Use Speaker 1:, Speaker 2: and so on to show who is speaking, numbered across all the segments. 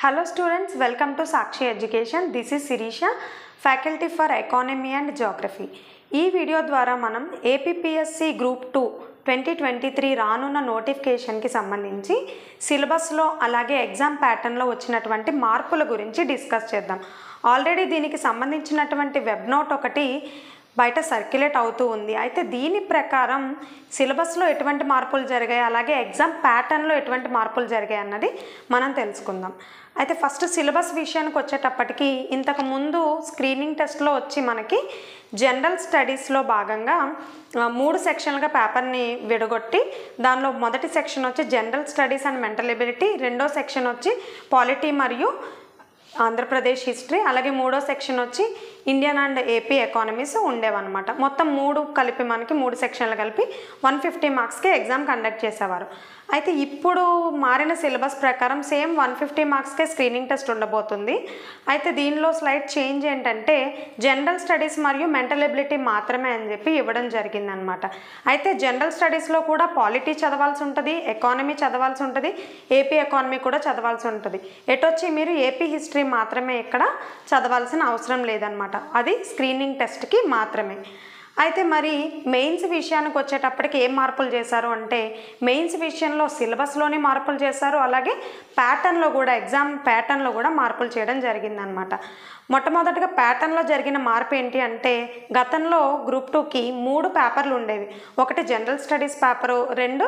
Speaker 1: Hello students, welcome to Sakshi Education. This is Sirisha, faculty for Economy and Geography. ఈ video ద్వారా మనం APPSC group two twenty twenty three రానున్న నోటిఫికేషన్కి సంబంధించి సిలబస్లో అలాగే ఎగ్జామ్ ప్యాటర్న్లో వచ్చినటువంటి మార్పుల గురించి డిస్కస్ చేద్దాం ఆల్రెడీ దీనికి సంబంధించినటువంటి వెబ్ నోట్ ఒకటి బయట సర్క్యులేట్ అవుతూ ఉంది అయితే దీని ప్రకారం సిలబస్లో ఎటువంటి మార్పులు జరిగాయి అలాగే ఎగ్జామ్ ప్యాటర్న్లో ఎటువంటి మార్పులు జరిగాయి అన్నది మనం తెలుసుకుందాం అయితే ఫస్ట్ సిలబస్ విషయానికి వచ్చేటప్పటికి ఇంతకు ముందు స్క్రీనింగ్ టెస్ట్లో వచ్చి మనకి జనరల్ స్టడీస్లో భాగంగా ఆ, మూడు సెక్షన్లుగా పేపర్ని విడగొట్టి దానిలో మొదటి సెక్షన్ వచ్చి general studies and mental ability రెండో సెక్షన్ వచ్చి పాలిటీ మరియు ఆంధ్రప్రదేశ్ హిస్టరీ అలాగే మూడో సెక్షన్ వచ్చి ఇండియన్ అండ్ ఏపీ ఎకానమీస్ ఉండేవన్నమాట మొత్తం మూడు కలిపి మనకి మూడు సెక్షన్లు కలిపి వన్ ఫిఫ్టీ మార్క్స్కి ఎగ్జామ్ కండక్ట్ చేసేవారు అయితే ఇప్పుడు మారిన సిలబస్ ప్రకారం సేమ్ వన్ ఫిఫ్టీ మార్క్స్కే స్క్రీనింగ్ టెస్ట్ ఉండబోతుంది అయితే దీనిలో స్లైడ్ చేంజ్ ఏంటంటే జనరల్ స్టడీస్ మరియు మెంటల్ ఎబిలిటీ మాత్రమే అని చెప్పి ఇవ్వడం జరిగిందనమాట అయితే జనరల్ స్టడీస్లో కూడా పాలిటీ చదవాల్సి ఉంటుంది ఎకానమీ చదవాల్సి ఉంటుంది ఏపీ ఎకానమీ కూడా చదవాల్సి ఉంటుంది ఎటొచ్చి మీరు ఏపీ హిస్టరీ మాత్రమే ఇక్కడ చదవాల్సిన అవసరం లేదనమాట అది స్క్రీనింగ్ టెస్ట్కి మాత్రమే అయితే మరి మెయిన్స్ విషయానికి వచ్చేటప్పటికి ఏం మార్పులు చేశారు అంటే మెయిన్స్ విషయంలో సిలబస్లోనే మార్పులు చేశారు అలాగే ప్యాటర్న్లో కూడా ఎగ్జామ్ ప్యాటర్న్లో కూడా మార్పులు చేయడం జరిగిందనమాట మొట్టమొదటిగా ప్యాటర్న్లో జరిగిన మార్పు ఏంటి అంటే గతంలో గ్రూప్ టూకి మూడు పేపర్లు ఉండేవి ఒకటి జనరల్ స్టడీస్ పేపరు రెండు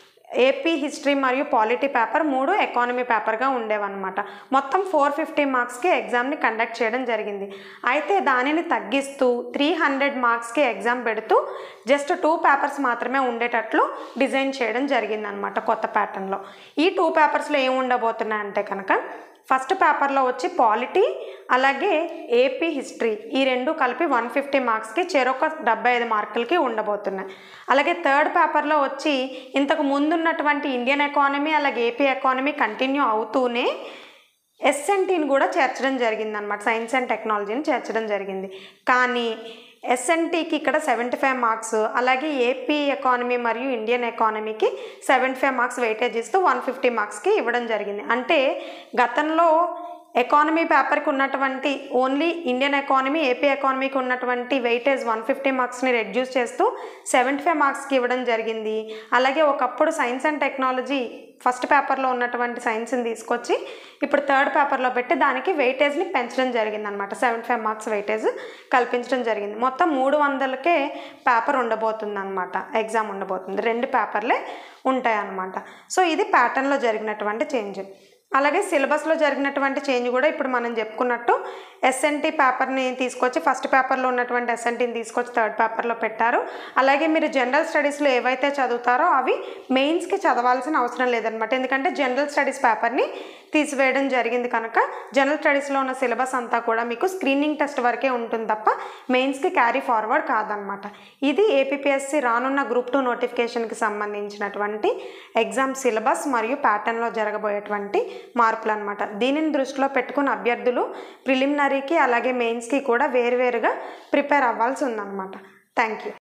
Speaker 1: ఏపీ హిస్టరీ మరియు పాలిటీ పేపర్ మూడు ఎకానమీ పేపర్గా ఉండేవన్నమాట మొత్తం ఫోర్ ఫిఫ్టీ మార్క్స్కి ఎగ్జామ్ని కండక్ట్ చేయడం జరిగింది అయితే దానిని తగ్గిస్తూ త్రీ హండ్రెడ్ మార్క్స్కి ఎగ్జామ్ పెడుతూ జస్ట్ టూ పేపర్స్ మాత్రమే ఉండేటట్లు డిజైన్ చేయడం జరిగిందనమాట కొత్త ప్యాటర్న్లో ఈ టూ పేపర్స్లో ఏం ఉండబోతున్నాయంటే కనుక ఫస్ట్ పేపర్లో వచ్చి పాలిటీ అలాగే ఏపీ హిస్టరీ ఈ రెండు కలిపి వన్ ఫిఫ్టీ మార్క్స్కి చెరొక డెబ్బై ఐదు మార్కులకి ఉండబోతున్నాయి అలాగే థర్డ్ పేపర్లో వచ్చి ఇంతకు ముందున్నటువంటి ఇండియన్ ఎకానమీ అలాగే ఏపీ ఎకానమీ కంటిన్యూ అవుతూనే ఎస్ఎన్టీని కూడా చేర్చడం జరిగింది అనమాట సైన్స్ అండ్ టెక్నాలజీని చేర్చడం జరిగింది కానీ ఎస్ఎన్టీకి ఇక్కడ సెవెంటీ ఫైవ్ మార్క్స్ అలాగే ఏపీ ఎకానమీ మరియు ఇండియన్ ఎకానమీకి సెవెంటీ ఫైవ్ మార్క్స్ వెయిటేజ్ ఇస్తూ వన్ ఫిఫ్టీ మార్క్స్కి ఇవ్వడం జరిగింది అంటే గతంలో ఎకానమీ పేపర్కి ఉన్నటువంటి ఓన్లీ ఇండియన్ ఎకానమీ ఏపీ ఎకానమీకి ఉన్నటువంటి వెయిటేజ్ వన్ ఫిఫ్టీ మార్క్స్ని రెడ్యూస్ చేస్తూ సెవెంటీ ఫైవ్ మార్క్స్కి ఇవ్వడం జరిగింది అలాగే ఒకప్పుడు సైన్స్ అండ్ టెక్నాలజీ ఫస్ట్ పేపర్లో ఉన్నటువంటి సైన్స్ని తీసుకొచ్చి ఇప్పుడు థర్డ్ పేపర్లో పెట్టి దానికి వెయిటేజ్ని పెంచడం జరిగింది అనమాట సెవెంటీ ఫైవ్ మార్క్స్ వెయిటేజ్ కల్పించడం జరిగింది మొత్తం మూడు వందలకే పేపర్ ఉండబోతుంది అనమాట ఎగ్జామ్ ఉండబోతుంది రెండు పేపర్లే ఉంటాయి అన్నమాట సో ఇది ప్యాటర్న్లో జరిగినటువంటి చేంజ్ అలాగే సిలబస్లో జరిగినటువంటి చేంజ్ కూడా ఇప్పుడు మనం చెప్పుకున్నట్టు ఎస్ఎన్టీ పేపర్ని తీసుకొచ్చి ఫస్ట్ పేపర్లో ఉన్నటువంటి ఎస్ఎన్టీని తీసుకొచ్చి థర్డ్ పేపర్లో పెట్టారు అలాగే మీరు జనరల్ స్టడీస్లో ఏవైతే చదువుతారో అవి మెయిన్స్కి చదవాల్సిన అవసరం లేదనమాట ఎందుకంటే జనరల్ స్టడీస్ పేపర్ని తీసివేయడం జరిగింది కనుక జనరల్ స్టడీస్లో ఉన్న సిలబస్ అంతా కూడా మీకు స్క్రీనింగ్ టెస్ట్ వరకే ఉంటుంది తప్ప మెయిన్స్కి క్యారీ ఫార్వర్డ్ కాదనమాట ఇది ఏపీపీఎస్సి రానున్న గ్రూప్ టూ నోటిఫికేషన్కి సంబంధించినటువంటి ఎగ్జామ్ సిలబస్ మరియు ప్యాటర్న్లో జరగబోయేటువంటి మార్పులు అనమాట దీనిని దృష్టిలో పెట్టుకుని అభ్యర్థులు ప్రిలిమినరీకి అలాగే మెయిన్స్కి కూడా వేరువేరుగా ప్రిపేర్ అవ్వాల్సి ఉందన్నమాట థ్యాంక్ యూ